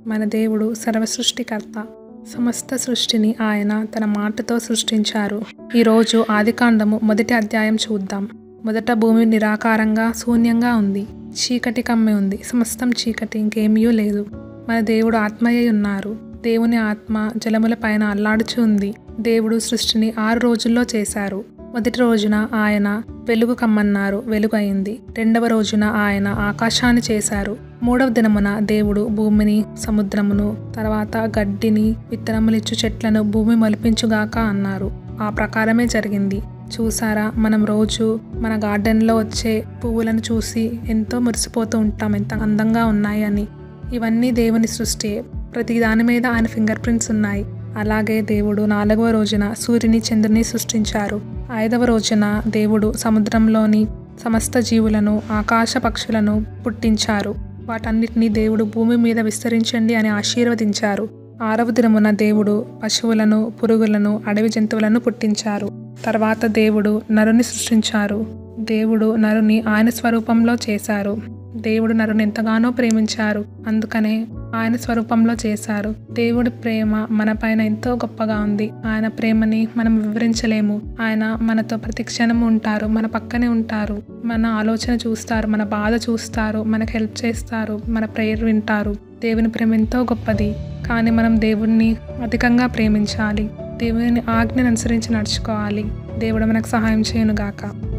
మన దేవుడు సర్వసృష్టికర్త సమస్త సృష్టిని ఆయన తన మాటతో సృష్టించారు ఈరోజు ఆదికాండము మొదటి అధ్యాయం చూద్దాం మొదట భూమి నిరాకారంగా శూన్యంగా ఉంది చీకటి కమ్మి ఉంది సమస్తం చీకటి ఇంకేమీ లేదు మన దేవుడు ఆత్మయ్య ఉన్నారు దేవుని ఆత్మ జలముల పైన అల్లాడుచు ఉంది దేవుడు సృష్టిని ఆరు రోజుల్లో చేశారు మొదటి రోజున ఆయన వెలుగు కమ్మన్నారు వెలుగు అయింది రెండవ రోజున ఆయన ఆకాశాన్ని చేశారు మూడవ దినమున దేవుడు భూమిని సముద్రమును తర్వాత గడ్డిని విత్తనములిచ్చు చెట్లను భూమి మొలిపించుగాక అన్నారు ఆ ప్రకారమే జరిగింది చూసారా మనం రోజు మన గార్డెన్లో వచ్చే పువ్వులను చూసి ఎంతో మురిసిపోతూ ఉంటాం ఎంత అందంగా ఉన్నాయి అని ఇవన్నీ దేవుని సృష్టి ప్రతి దాని మీద ఆయన ఫింగర్ ప్రింట్స్ ఉన్నాయి అలాగే దేవుడు నాలుగవ రోజున సూర్యుని చంద్రుని సృష్టించారు ఐదవ రోజున దేవుడు సముద్రంలోని సమస్త జీవులను ఆకాశ పక్షులను పుట్టించారు వాటన్నిటినీ దేవుడు భూమి మీద విస్తరించండి అని ఆశీర్వదించారు ఆరవ దినమున దేవుడు పశువులను పురుగులను అడవి జంతువులను పుట్టించారు తర్వాత దేవుడు నరుని సృష్టించారు దేవుడు నరుని ఆయన స్వరూపంలో చేశారు దేవుడు నరుని ఎంతగానో ప్రేమించారు అందుకనే ఆయన స్వరూపంలో చేశారు దేవుడి ప్రేమ మన పైన ఎంతో గొప్పగా ఉంది ఆయన ప్రేమని మనం వివరించలేము ఆయన మనతో ప్రతి క్షణం ఉంటారు మన పక్కనే ఉంటారు మన ఆలోచన చూస్తారు మన బాధ చూస్తారు మనకు హెల్ప్ చేస్తారు మన ప్రేయర్ వింటారు దేవుని ప్రేమ ఎంతో గొప్పది కానీ మనం దేవుణ్ణి అధికంగా ప్రేమించాలి దేవుని ఆజ్ఞను అనుసరించి నడుచుకోవాలి దేవుడు మనకు సహాయం చేయనుగాక